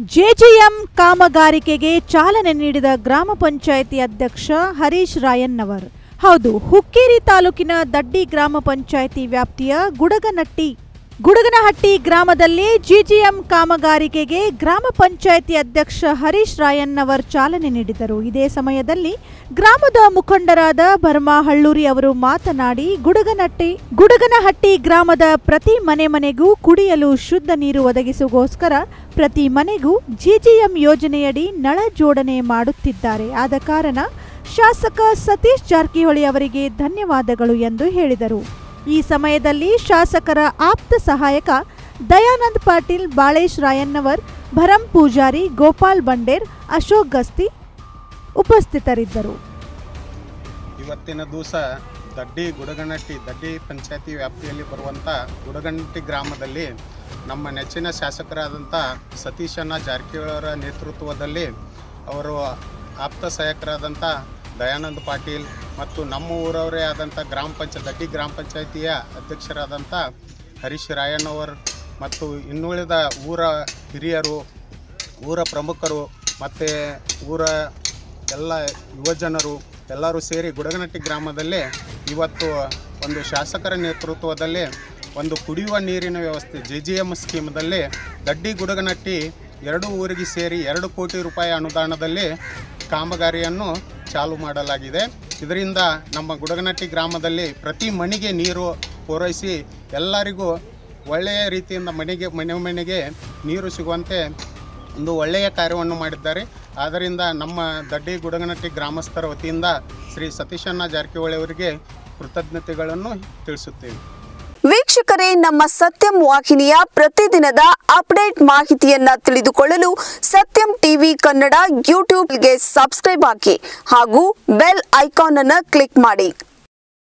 JJM ಕಾಮಗಾರಿಕೆಗೆ ಚಾಲನೆ ನೀಡಿದ ಗ್ರಾಮ ಪಂಚಾಯಿತಿ ಅಧ್ಯಕ್ಷ ಹರೀಶ್ ರಾಯನ್ನವರ್ ಹೌದು ಹುಕ್ಕೇರಿ ತಾಲೂಕಿನ ದಡ್ಡಿ ಗ್ರಾಮ ಪಂಚಾಯಿತಿ ವ್ಯಾಪ್ತಿಯ ಗುಡಗನಟ್ಟಿ ಗುಡಗನಹಟ್ಟಿ ಗ್ರಾಮದಲ್ಲಿ ಜಿಜಿಎಂ ಕಾಮಗಾರಿಕೆಗೆ ಗ್ರಾಮ ಪಂಚಾಯಿತಿ ಅಧ್ಯಕ್ಷ ಹರೀಶ್ ರಾಯನ್ನವರ್ ಚಾಲನೆ ನೀಡಿದರು ಇದೇ ಸಮಯದಲ್ಲಿ ಗ್ರಾಮದ ಮುಖಂಡರಾದ ಭರ್ಮಾ ಹಳ್ಳೂರಿ ಅವರು ಮಾತನಾಡಿ ಗುಡಗನಟ್ಟಿ ಗುಡಗನಹಟ್ಟಿ ಗ್ರಾಮದ ಪ್ರತಿ ಮನೆ ಮನೆಗೂ ಕುಡಿಯಲು ಶುದ್ಧ ನೀರು ಒದಗಿಸುಗೋಸ್ಕರ ಪ್ರತಿ ಮನೆಗೂ ಜಿಜಿಎಂ ಯೋಜನೆಯಡಿ ನಳ ಜೋಡಣೆ ಮಾಡುತ್ತಿದ್ದಾರೆ ಆದ ಕಾರಣ ಶಾಸಕ ಸತೀಶ್ ಜಾರಕಿಹೊಳಿ ಅವರಿಗೆ ಧನ್ಯವಾದಗಳು ಎಂದು ಹೇಳಿದರು ಈ ಸಮಯದಲ್ಲಿ ಶಾಸಕರ ಆಪ್ತ ಸಹಾಯಕ ದಯಾನಂದ್ ಪಾಟೀಲ್ ಬಾಳೇಶ್ ರಾಯನ್ನವರ್ ಭರಂ ಪೂಜಾರಿ ಗೋಪಾಲ್ ಬಂಡೇರ್ ಅಶೋಕ್ ಗಸ್ತಿ ಉಪಸ್ಥಿತರಿದ್ದರು ಇವತ್ತಿನ ದಿವಸ ದಡ್ಡಿ ಗುಡಗನಟ್ಟಿ ದಡ್ಡಿ ಪಂಚಾಯತಿ ವ್ಯಾಪ್ತಿಯಲ್ಲಿ ಬರುವಂಥ ಗುಡಗನಟ್ಟಿ ಗ್ರಾಮದಲ್ಲಿ ನಮ್ಮ ನೆಚ್ಚಿನ ಶಾಸಕರಾದಂಥ ಸತೀಶಣ್ಣ ಜಾರಕಿಹೊಳಿಯವರ ನೇತೃತ್ವದಲ್ಲಿ ಅವರು ಆಪ್ತ ಸಹಾಯಕರಾದಂಥ ದಯಾನಂದ್ ಪಾಟೀಲ್ ಮತ್ತು ನಮ್ಮ ಊರವರೇ ಆದಂಥ ಗ್ರಾಮ ಪಂಚಾಯತ್ ದಡ್ಡಿ ಗ್ರಾಮ ಪಂಚಾಯತಿಯ ಅಧ್ಯಕ್ಷರಾದಂಥ ಹರೀಶ್ ರಾಯಣ್ಣವರ್ ಮತ್ತು ಇನ್ನುಳಿದ ಊರ ಹಿರಿಯರು ಊರ ಪ್ರಮುಖರು ಮತ್ತು ಊರ ಎಲ್ಲ ಯುವಜನರು ಎಲ್ಲರೂ ಸೇರಿ ಗುಡಗನಟ್ಟಿ ಗ್ರಾಮದಲ್ಲಿ ಇವತ್ತು ಒಂದು ಶಾಸಕರ ನೇತೃತ್ವದಲ್ಲಿ ಒಂದು ಕುಡಿಯುವ ನೀರಿನ ವ್ಯವಸ್ಥೆ ಜೆ ಜಿ ಎಮ್ ಸ್ಕೀಮ್ದಲ್ಲಿ ದಡ್ಡಿ ಗುಡಗನಟ್ಟಿ ಎರಡು ಊರಿಗೆ ಸೇರಿ ಎರಡು ಕೋಟಿ ರೂಪಾಯಿ ಅನುದಾನದಲ್ಲಿ ಕಾಮಗಾರಿಯನ್ನು ಚಾಲು ಮಾಡಲಾಗಿದೆ ಇದರಿಂದ ನಮ್ಮ ಗುಡಗನಟ್ಟಿ ಗ್ರಾಮದಲ್ಲಿ ಪ್ರತಿ ಮನೆಗೆ ನೀರು ಪೂರೈಸಿ ಎಲ್ಲರಿಗೂ ಒಳ್ಳೆಯ ರೀತಿಯಿಂದ ಮನೆಗೆ ಮನೆ ಮನೆಗೆ ನೀರು ಸಿಗುವಂತೆ ಒಂದು ಒಳ್ಳೆಯ ಕಾರ್ಯವನ್ನು ಮಾಡಿದ್ದಾರೆ ಆದ್ದರಿಂದ ನಮ್ಮ ದಡ್ಡಿ ಗುಡಗನಟ್ಟಿ ಗ್ರಾಮಸ್ಥರ ವತಿಯಿಂದ ಶ್ರೀ ಸತೀಶಣ್ಣ ಜಾರಕಿಹೊಳಿ ಅವರಿಗೆ ಕೃತಜ್ಞತೆಗಳನ್ನು ತಿಳಿಸುತ್ತೇವೆ ವೀಕ್ಷಕರೇ ನಮ್ಮ ಸತ್ಯಂ ವಾಹಿನಿಯ ಪ್ರತಿದಿನದ ಅಪ್ಡೇಟ್ ಮಾಹಿತಿಯನ್ನ ತಿಳಿದುಕೊಳ್ಳಲು ಸತ್ಯಂ ಟಿವಿ ಕನ್ನಡ ಯೂಟ್ಯೂಬ್ಗೆ ಸಬ್ಸ್ಕ್ರೈಬ್ ಹಾಕಿ ಹಾಗೂ ಬೆಲ್ ಐಕಾನ್ ಅನ್ನು ಕ್ಲಿಕ್ ಮಾಡಿ